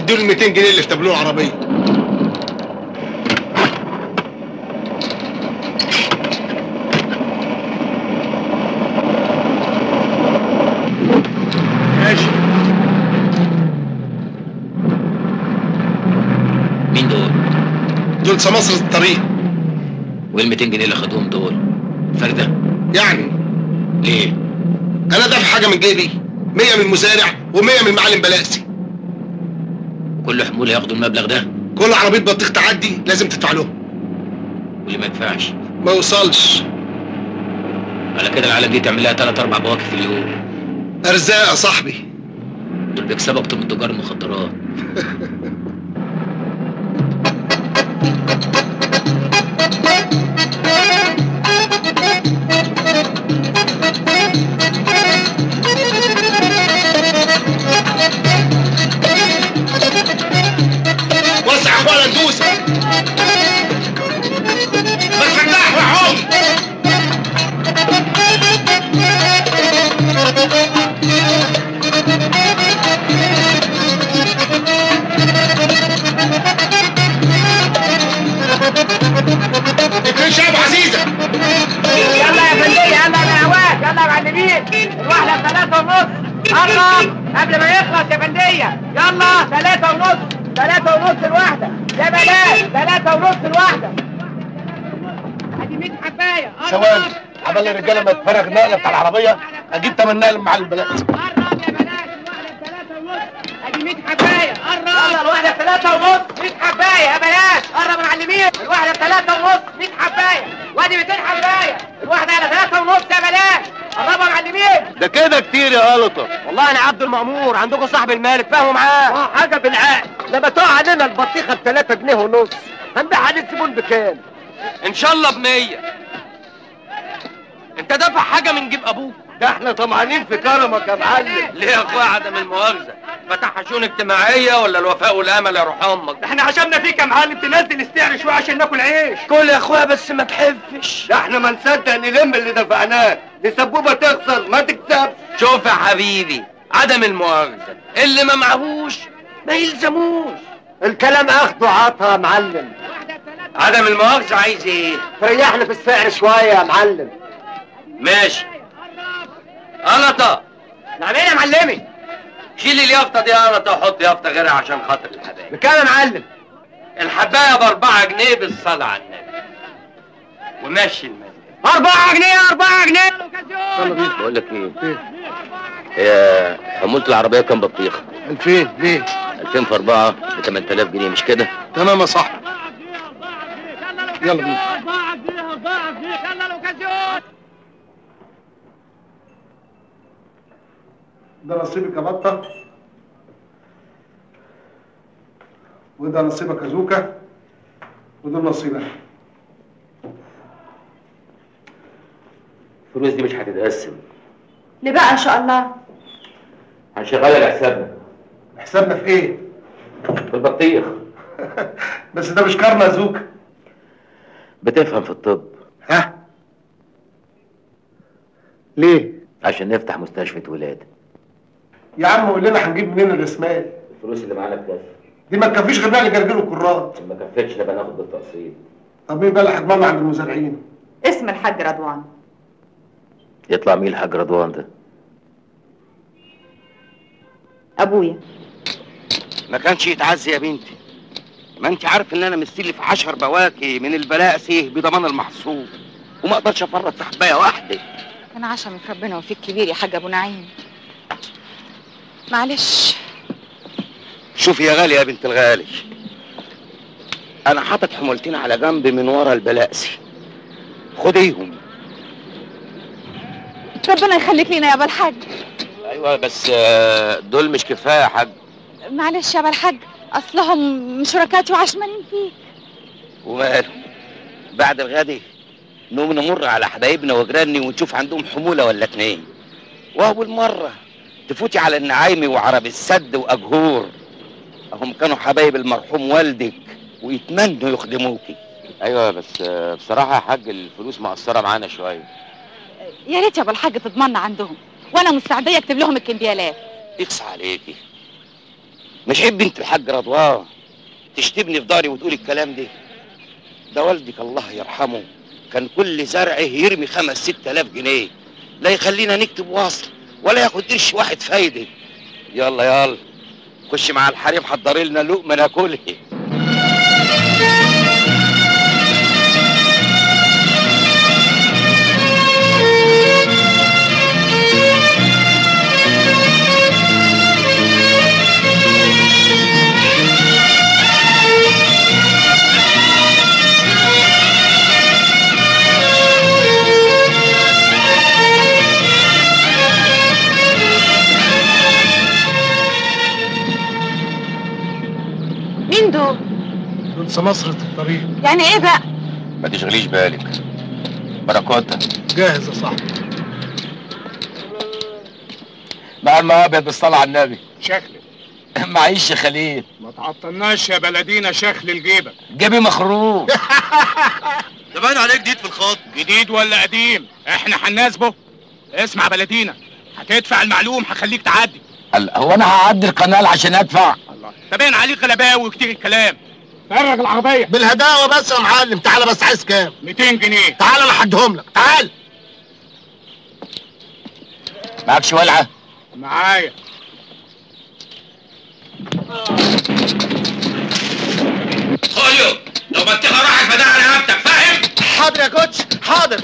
واديله ال 200 جنيه اللي في تابلوه العربيه ماشي مين دول؟ دول سماسرة الطريق وال 200 جنيه اللي خدوهم دول؟ فردة؟ يعني ليه؟ انا دافع حاجه من جيبي 100 من المزارع و100 من المعلم بلاسي كل حمول هياخدوا المبلغ ده كل عربيه بطيخ تعدي لازم تدفع لهم واللي ما يدفعش ما يوصلش على كده العالم دي تعمل لها ثلاث اربع بواكي في اليوم ارزاق يا صاحبي دول بيكسبوا اكتر من تجار المخدرات وسع يا اخوانا ندوس ما تفتح وحوم اتنين شعب عزيزة يلا يا فندية يلا يا هواك يلا يا معلمين الواحدة بثلاثة ونص قرب قبل ما يخلص يا فندية يلا ثلاثة ونص ثلاثة ونص الواحدة يا بلاش ثلاثة ونص الواحدة ادي 100 حباية قرب. ثواني عبال الرجاله ما تفرغ النقله بتاع العربيه اجيب تمن نقل مع البلد قرب يا بلاش الواحدة بثلاثة ونص ادي 100 حباية قرب يلا الواحدة بثلاثة ونص 100 حباية يا بلاش قرب يا معلمين الواحدة بثلاثة ونص 100 حباية وادي 200 حباية الواحدة على ثلاثة ونص يا بلاش قربوا يا معلمين ده كده كتير يا غلطه والله انا عبد المأمور عندكم صاحب المالك فاهموا معاه اه حاجه بالعقل لما تقع علينا البطيخه ب 3 جنيه ونص هنبيع عليه الزبون بكام؟ ان شاء الله بمية انت دافع حاجة من جيب ابوك ده احنا طمعانين في كرمك يا معلم ليه يا اخويا عدم المؤاخذة فتح شؤون اجتماعية ولا الوفاء والامل يا روح امك احنا عشمنا فيك يا معلم تنزل السعر شويه عشان ناكل عيش كل يا اخويا بس ما تحفش ده احنا ما نصدق نلم اللي دفعناه دي سبوبه تخسر ما تكسبش شوف يا حبيبي عدم المؤاخذة اللي ما معهوش ما يلزموش الكلام اخده عطا يا معلم عدم المؤاخذة عايز ايه تريحنا في السعر شويه يا معلم ماشي قلطة نعم ايه يا معلمي شيل اليافطة دي قلطة وحط يافطة غيرها عشان خاطر الحبايب بكام يا معلم الحباية بأربعة جنيه بالصلاة على النبي ومشي المزيد أربعة جنيه أربعة جنيه بقول لك ايه؟ هي حمولة العربية كام بطيخة؟ 2000 ليه 2000 في 4 ب 8000 جنيه مش كده؟ تمام يا صاحبي يلا بينا ده نصيبك يا بطة وده نصيبك يا زوكا وده نصيبك الفلوس دي مش هتتقسم ليه بقى ان شاء الله هنشغلها لحسابنا حسابنا في ايه؟ في البطيخ بس ده مش كارما يا زوكا بتفهم في الطب ها؟ ليه؟ عشان نفتح مستشفى ولادة يا عم قول لنا هنجيب منين الرسمال؟ الفلوس اللي معانا بكام؟ دي ما تكفيش غير نقل جرجير الكرات ما كفتش نبقى ناخد بالتقسيط طب مين بقى اللي هتضمن عند المزارعين؟ اسم الحاج رضوان يطلع مين الحاج رضوان ده؟ ابويا ما كانش يتعزي يا بنتي ما انت عارف ان انا مستلف عشر بواكي من البلاسي بضمان المحصول وما اقدرش افرط في حبايه واحده كان عشمك ربنا وفيك كبير يا حاج ابو نعيم معلش شوفي يا غالي يا بنت الغالي انا حاطط حمولتين على جنب من ورا البلاسي خديهم ربنا يخليك لينا يا ابا الحاج ايوه بس آه، دول مش كفايه يا حاج معلش يا ابا الحاج اصلهم شركاتي وعشمانين فيك وماله بعد الغد نقوم نمر على حبايبنا وجيراني ونشوف عندهم حموله ولا اتنين واول مره تفوتي على النعايمي وعرب السد واجهور هم كانوا حبايب المرحوم والدك ويتمنوا يخدموكي ايوه بس آه، بصراحه يا حاج الفلوس مقصره معانا شويه يا ريت يا ابو الحاج تضمنا عندهم وانا مستعديه اكتب لهم الكمبيالات يقصى عليكي مش عيب بنت الحاج رضوان تشتمني في داري وتقول الكلام ده ده والدك الله يرحمه كان كل زرعه يرمي خمس ست الاف جنيه لا يخلينا نكتب وصل ولا ياخد قرش واحد فايده يلا يلا خش مع الحريم حضري لنا لقمه ناكلها مين دول دول سمسرة الطريق يعني ايه بقى ما تشغليش بالك بركاتها جاهز يا صاحبي مع الماء ابيض بالصلاه على النبي شكلك معيش يا خليل ما تعطلناش يا بلدينا شكل الجيبة جيبي مخروق ده باين عليك جديد في الخط جديد ولا قديم احنا هنناسبه اسمع بلدينا هتدفع المعلوم هخليك تعدي قال هو انا هعدي القناه عشان ادفع الله ده باين عليك غلباوي وكتير الكلام فرغ العربية بالهداوه بس يا معلم تعالى بس عايز كام 200 جنيه تعالى انا هديهم لك تعال معكش ولعه معايا خوليو لو بطيخه راحت فداها رقبتك فاهم حاضر يا كوتش حاضر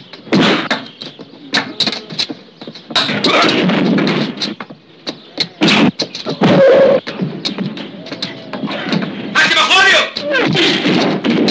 هات يا خوليو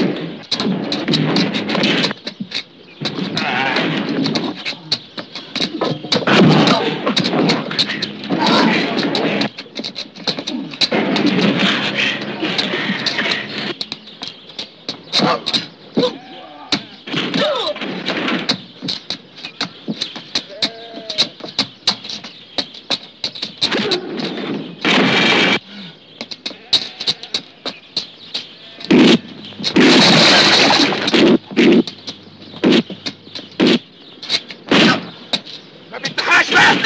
ما بنتحاش بقى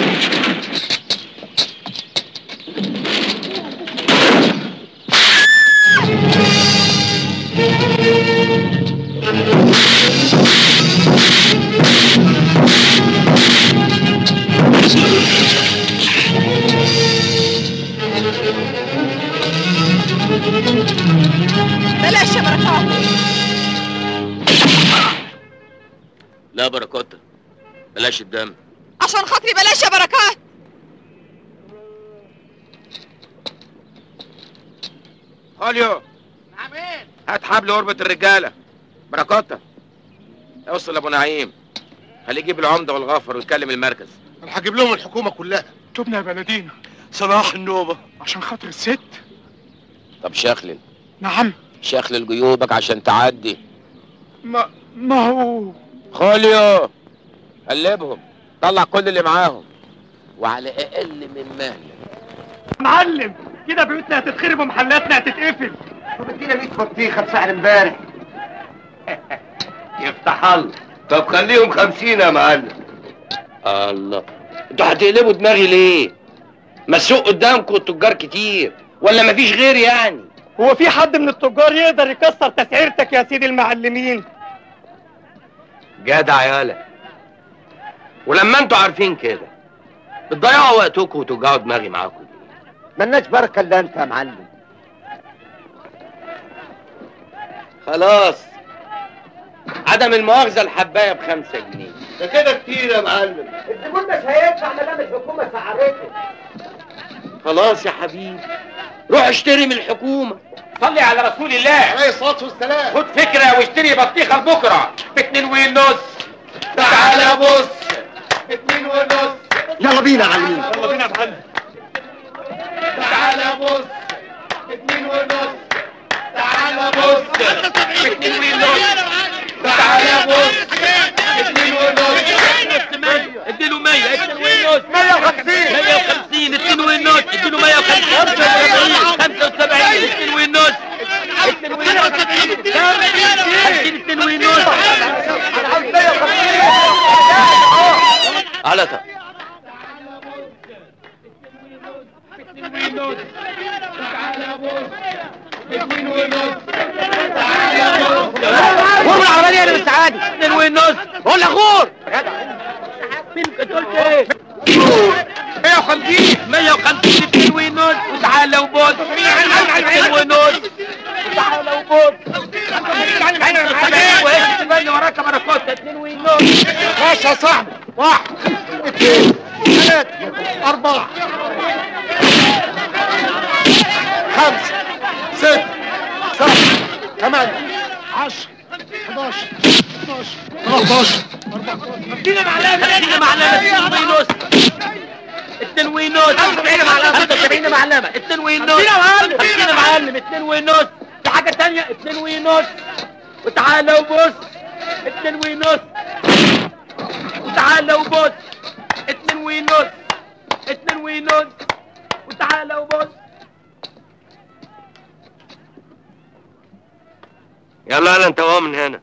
بلاش يا بركات لا بركاتها بلاش الدم عشان خاطري بلاش يا بركات خوليو نعمين هات حبل قربة الرجالة بركاتها اوصل لابو نعيم خليه يجيب العمدة والغفر ويكلم المركز انا هجيب لهم الحكومه كلها تبنى يا بلدينا صلاح النوبه عشان خاطر الست طب شخلل نعم شخلل جيوبك عشان تعدي ما ما هو خوليو قلبهم طلع كل اللي معاهم وعلى اقل من مهلك معلم كده بيوتنا هتتخرب ومحلاتنا هتتقفل طب ادينا 100 بطيخه بسعر امبارح يفتح الله طب خليهم خمسين يا معلم الله انتوا هتقلبوا دماغي ليه؟ ما السوق قدامكم التجار كتير ولا مفيش غير يعني؟ هو في حد من التجار يقدر يكسر تسعيرتك يا سيدي المعلمين جدع يالا ولما انتوا عارفين كده بتضيعوا وقتكم وتوجعوا دماغي معاكم ملناش بركه الا انت يا معلم خلاص عدم المؤاخذة الحباية بخمسة جنيه ده كده كتير يا معلم الزبون مش هيدفع ما دام الحكومه سعرته خلاص يا حبيبي روح اشتري من الحكومة صلي على رسول الله عليه الصلاه والسلام خد فكرة واشتري بطيخة بكرة باتنين ونص تعالى بص باتنين ونص يلا بينا يا معلمين يلا بينا يا معلم تعالى بص باتنين ونص تعالى بص باتنين ونص تعالى بص باتنين ونص اديله 100 اتنين ونص 150 150 اتنين ونص اديله 150 75 اتنين ونص اتنين ونص اديله اتنين ونص على طب غور العربيه انا بالسعاده اتنين ونص قول غور انت قلت ايه 150 150 اتنين ونص وتعالى وبص اتنين ونص وتعالى وبص اللي وراك بركات اتنين ونص ماشي يا صاحبي واحد اثنين ثلاثة أربعة خمسة ستة سبعة ثمانية عشرة 11 12 13 ادينا معلمة ادينا معلمة اتنين ونص اتنين ونص ادينا معلمة 75 معلمة اتنين ونص ادينا معلم ادينا معلم اتنين ونص في حاجة تانية اتنين ونص وتعالى وبص اتنين ونص وتعالى وبص اتنين ونص اتنين ونص وتعالى وبص يلا يلا انت وهو من هنا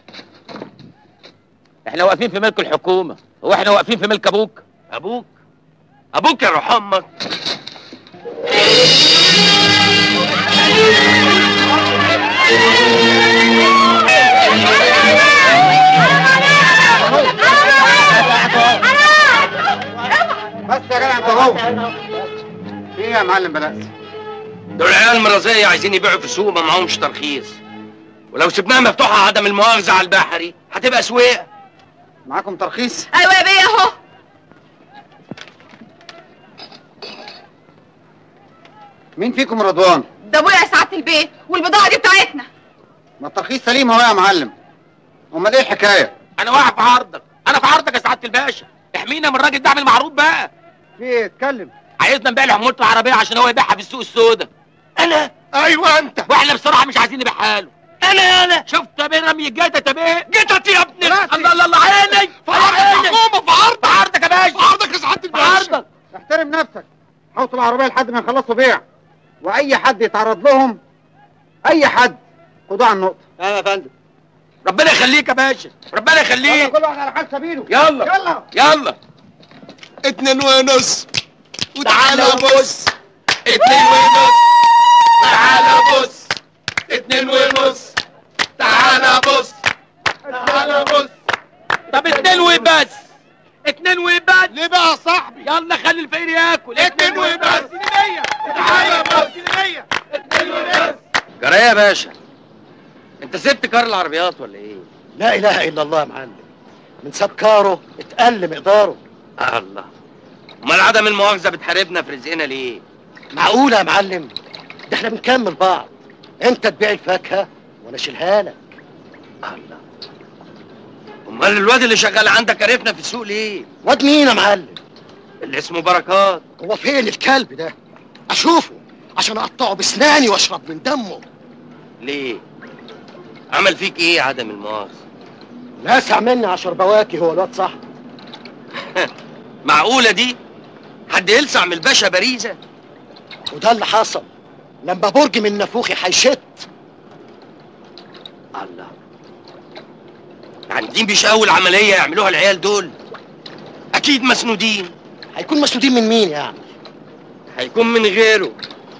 احنا واقفين في ملك الحكومة هو احنا واقفين في ملك ابوك ابوك ابوك يا روح امك بس يا جدع انت اهو في ايه يا معلم بلاس دول عيال مرازية عايزين يبيعوا في السوق ما معهمش ترخيص ولو سبناها مفتوحة عدم المؤاخذة على البحري هتبقى سويق معاكم ترخيص ايوه يا بيه اهو مين فيكم رضوان ده ابويا يا سعاده البيه والبضاعه دي بتاعتنا ما الترخيص سليم اهو يا معلم امال ايه الحكايه انا واقف في عرضك انا في عرضك يا سعادة الباشا احمينا من الراجل ده اعمل معروف بقى في ايه اتكلم عايزنا نبيع له حمولته العربية عشان هو يبيعها في السوق السوداء انا ايوه انت واحنا بصراحة مش عايزين نبيعها له انا انا شفت يا بيه رمي الجيتة يا بيه جيتت يا ابني الله الله الله عيني في عرض عيني. الحكومة، في عرض. في عرضك يا باشا في عرضك يا سعادة في الباشا. عرضك احترم نفسك حوط العربيه لحد ما يخلصوا بيع واي حد يتعرض لهم اي حد خدوه على النقطه ايوه يا فندم ربنا يخليك يا باشا ربنا يلا يخليك كل واحد على حال سبيله يلا يلا يلا اتنين ونص تعالى وتعالى بص اتنين ونص تعالى بص اتنين ونص تعالى بص تعالى بص طب اتنين وبس اتنين وبس ليه بقى يا صاحبي يلا خلي الفقير ياكل اتنين وبس تعالى بص اتنين وبس جرايه يا باشا انت سبت كار العربيات ولا ايه؟ لا اله الا الله يا معلم من ساب كاره اتقل مقداره الله امال عدم المؤاخذة بتحاربنا في رزقنا ليه؟ معقوله يا معلم ده احنا بنكمل بعض انت تبيع الفاكهه وانا اشيلها لك الله امال الواد اللي شغال عندك عرفنا في السوق ليه؟ واد مين يا معلم اللي اسمه بركات هو فين الكلب ده اشوفه عشان اقطعه بسناني واشرب من دمه ليه؟ عمل فيك ايه عدم المؤاخذة؟ لاسع مني عشر بواكي هو الواد صح معقولة دي؟ حد يلسع من الباشا باريزة؟ وده اللي حصل لما برج من نافوخي هيشت الله يعني دي مش أول عملية يعملوها العيال دول أكيد مسنودين هيكون مسنودين من مين يعني هيكون من غيره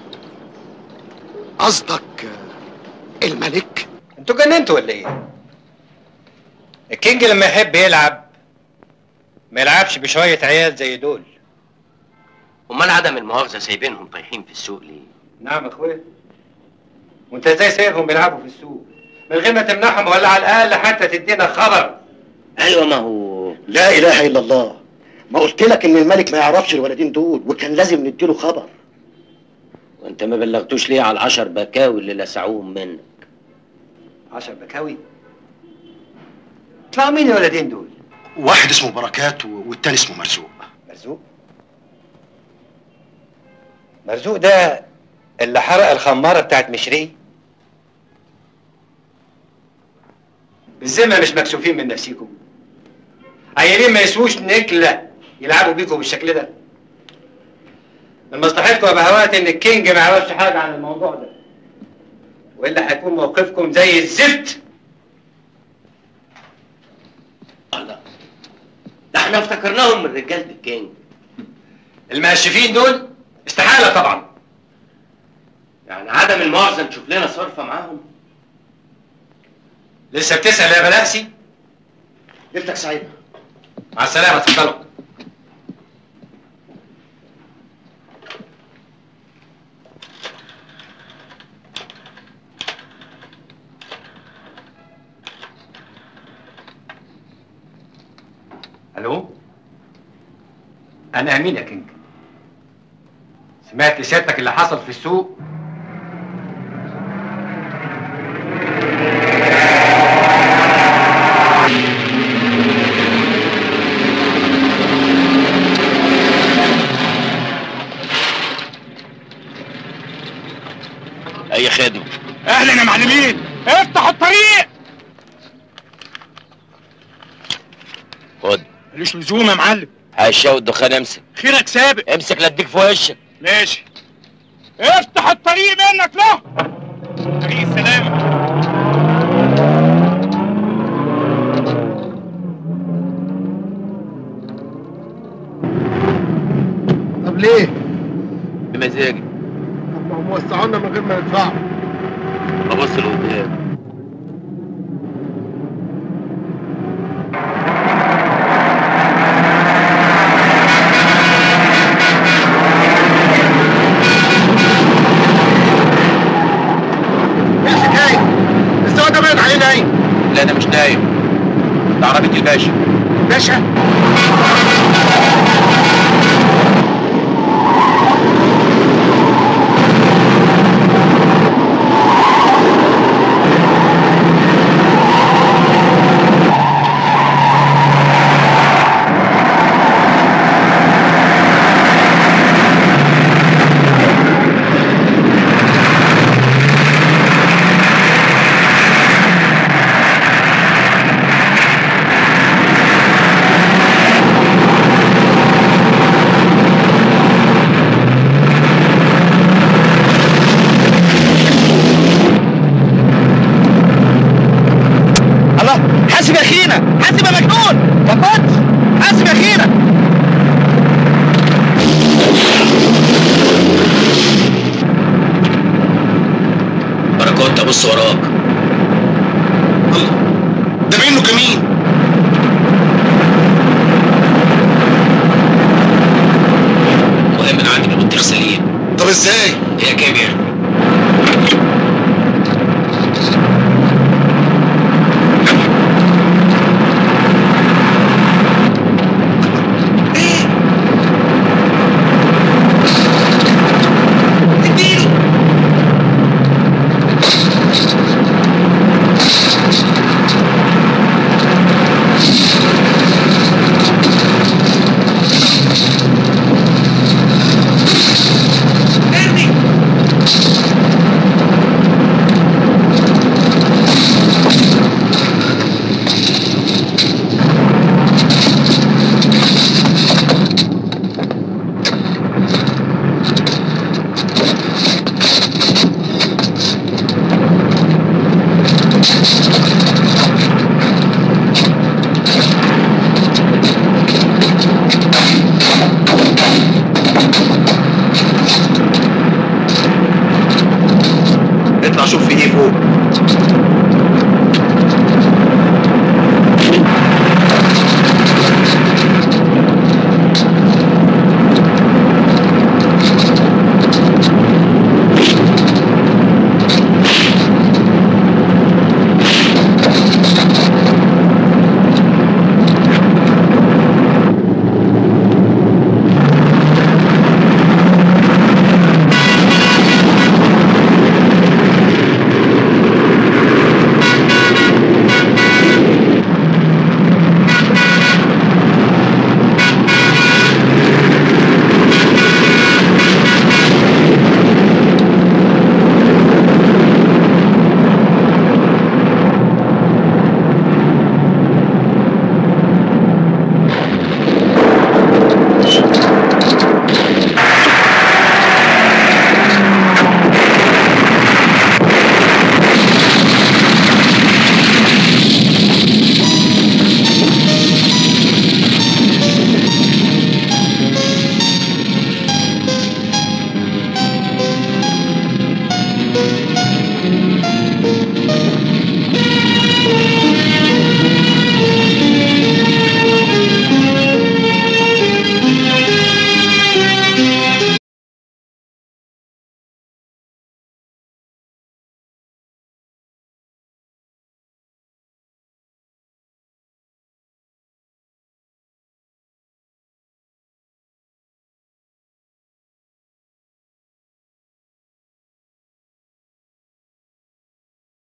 قصدك آه، الملك انتوا جننتوا ولا ايه؟ الكينج لما يحب يلعب ما يلعبش بشوية عيال زي دول أمال عدم المؤاخذة سايبينهم طايحين في السوق ليه؟ نعم يا اخويا وانت ازاي سايبهم بيلعبوا في السوق من غير ما تمنعهم ولا على الاقل حتى تدينا خبر أيوة ما هو لا اله الا الله ما قلت لك ان الملك ما يعرفش الولدين دول وكان لازم نديله خبر وانت ما بلغتوش ليه على العشر بكاوي اللي لسعوهم منك عشر بكاوي طلعوا مين الولدين دول؟ واحد اسمه بركات و- والتاني اسمه مرزوق مرزوق مرزوق ده اللي حرق الخمارة بتاعت مشري بالذمة مش مكسوفين من نفسيكم عيالين ما يسووش نكلة يلعبوا بيكم بالشكل ده من مصلحتكم يا بهوات ان الكينج ما يعرفش حاجة عن الموضوع ده والا هيكون موقفكم زي الزفت ده احنا افتكرناهم من رجالة الكينج. الكينج. المقشفين دول استحالة طبعا يعني عدم المؤاخذه نشوف لنا صرفه معاهم لسه بتسال يا بلاسي ليلتك سعيده مع السلامه اتفضلوا الو انا امين يا كينج سمعت سيادتك اللي حصل في السوق اي خدمه اهلا يا معلمين افتحوا الطريق خد ملوش لزوم يا معلم هشاو الدخان امسك خيرك سابق امسك لا اديك في وشك ماشي افتح الطريق منك له طريق السلامة طب ليه؟ بمزاجي طب ما هم وسعونا من غير ما ندفعوا ابص لقدام ايه الحكايه؟ السواق ده باين عليه نايم لا انا مش نايم ده عربيه الباشا باشا الله حاسب يا اخينا حاسب يا مجنون كبرت حاسب يا اخينا بركات ابص وراك ده منه كمين مهم انا عندي بطيخ سليم طب ازاي؟ هي كام يعني اطلع شوف في ايه فوق